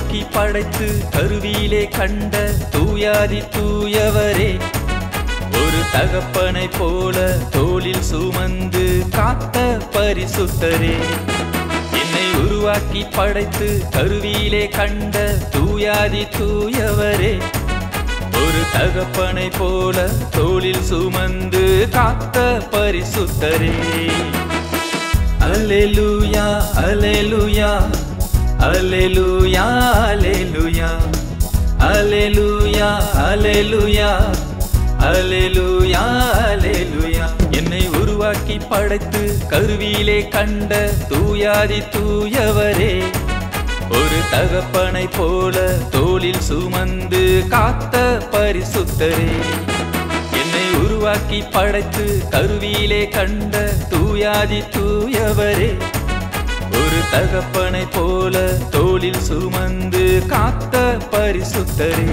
உருவாக்கி படைத்து கருவியிலே கண்ட தூயாதி தூயவரே ஒரு தகப்பனை போல தோளில் சுமந்து காத்த பரிசுத்தரே என்னை உருவாக்கி படைத்து கருவியிலே கண்ட தூயாதி தூயவரே ஒரு தகப்பனை போல தோளில் சுமந்து காத்த பரிசுத்தரே alleluia alleluia alleluia alleluia alleluia alleluia alleluia alleluia என்னை உருவாக்கி படைத்து கருவியிலே கண்ட தூயாதி தூயவரே ஒரு தகப்பனை போல தோளில் சுமந்து காத்த பரிசுத்தரே என்னை உருவாக்கி படைத்து கருவியிலே கண்ட தூயாதி தூயவரே ஒரு தகப்பனை போல தோளில் சுமந்து காத்த பரிசுத்தரே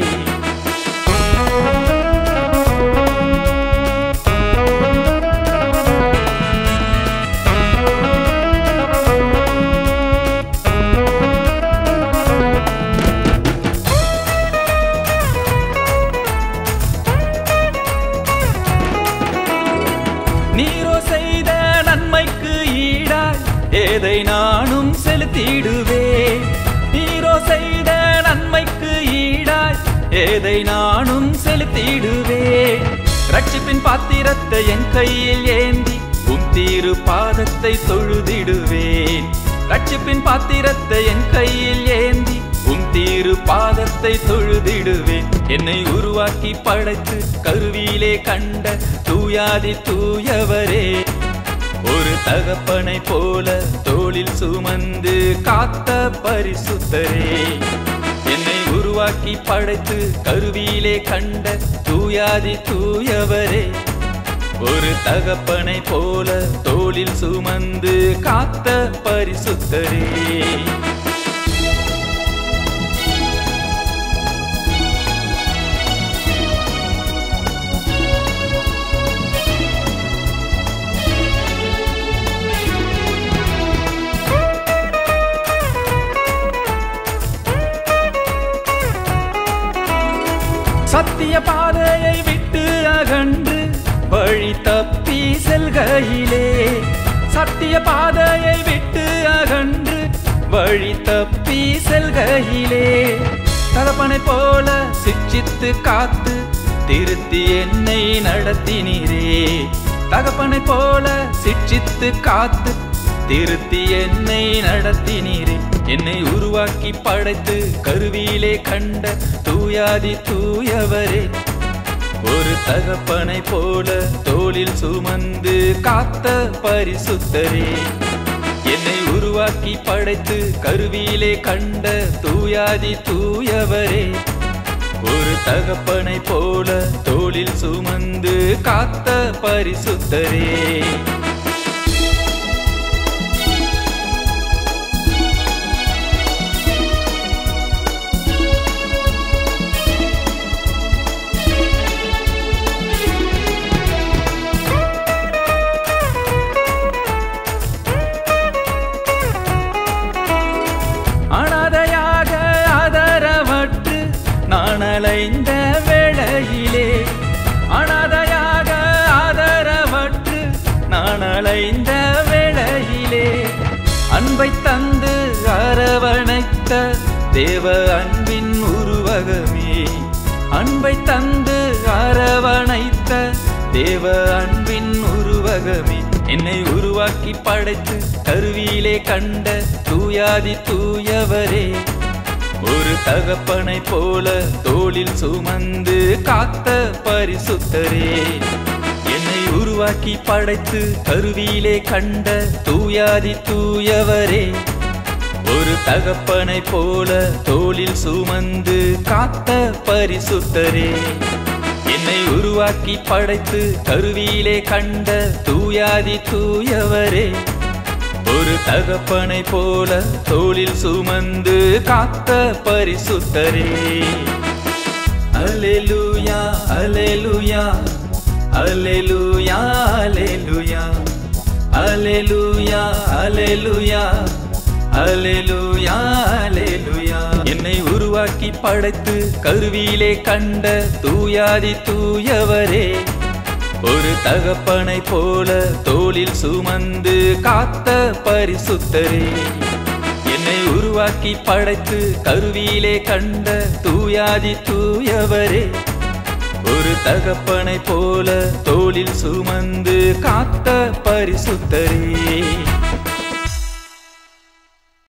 நீரோ செய்த நன்மைக்கு ஈடாய் ஏதை நானும் செலுத்திடுவே நீரோ செய்த நன்மைக்கு ஈடாய் ஏதை நானும் செலுத்திடுவே ரட்சிப்பின் பாத்திரத்தை என் கையில் ஏந்தி உம் தீரு பாதத்தை தொழுதிடுவேன் ரட்சிப்பின் பாத்திரத்தை என் கையில் ஏந்தி உம் தீரு பாதத்தை தொழுதிடுவேன் என்னை உருவாக்கி படைத்து கருவியிலே கண்ட தூயாதி தூயவரே ஒரு தகப்பனை போல தோளில் சுமந்து காத்த பரிசுத்தரே என்னை உருவாக்கி படைத்து கருவியிலே கண்ட தூயாதி தூயவரே ஒரு தகப்பனை போல தோளில் சுமந்து காத்த பரிசுத்தரே சத்திய பாதையை விட்டு அகன்று வழி தப்பி செல்கையிலே சத்திய பாதையை விட்டு அகன்று வழி தப்பி செல்கையிலே தகப்பனை போல சிக்ஷித்து காத்து திருத்தி என்னை நடத்தினீரே தகப்பனை போல சிக்ஷித்து காத்து திருத்தி என்னை நடத்தினீரே என்னை உருவாக்கி படைத்து கருவியிலே கண்ட தூயாதி தூயவரே ஒரு தகப்பனை போல தோளில் சுமந்து காத்த பரிசுத்தரே என்னை உருவாக்கி படைத்து கருவியிலே கண்ட தூயாதி தூயவரே ஒரு தகப்பனை போல தோளில் சுமந்து காத்த பரிசுத்தரே அனாதையாக ஆதரவற்று நான் அலைந்த வேளையிலே அனாதையாக ஆதரவற்று நான் அலைந்த வேளையிலே அன்பை தந்து அரவணைத்த தேவ அன்பின் உருவகமே அன்பை தந்து அரவணைத்த தேவ அன்பின் உருவகமே என்னை உருவாக்கி படைத்து கருவியிலே கண்ட தூயாதி தூயவரே ஒரு தகப்பனை போல தோளில் சுமந்து காத்த பரிசுத்தரே என்னை உருவாக்கி படைத்து கருவியிலே கண்ட தூயாதி தூயவரே ஒரு தகப்பனை போல தோளில் சுமந்து காத்த பரிசுத்தரே என்னை உருவாக்கி படைத்து கருவியிலே கண்ட தூயாதி தூயவரே ஒரு தகப்பனை போல தோளில் சுமந்து காத்த பரிசுத்தரே alleluia alleluia alleluia alleluia alleluia alleluia alleluia alleluia உருவாக்கி படைத்து கருவியிலே கண்ட தூயாதி தூயவரே ஒரு தகப்பனை போல தோளில் சுமந்து காத்த பரிசுத்தரே என்னை உருவாக்கி படைத்து கருவியிலே கண்ட தூயாதி தூயவரே ஒரு தகப்பனை போல தோளில் சுமந்து காத்த பரிசுத்தரே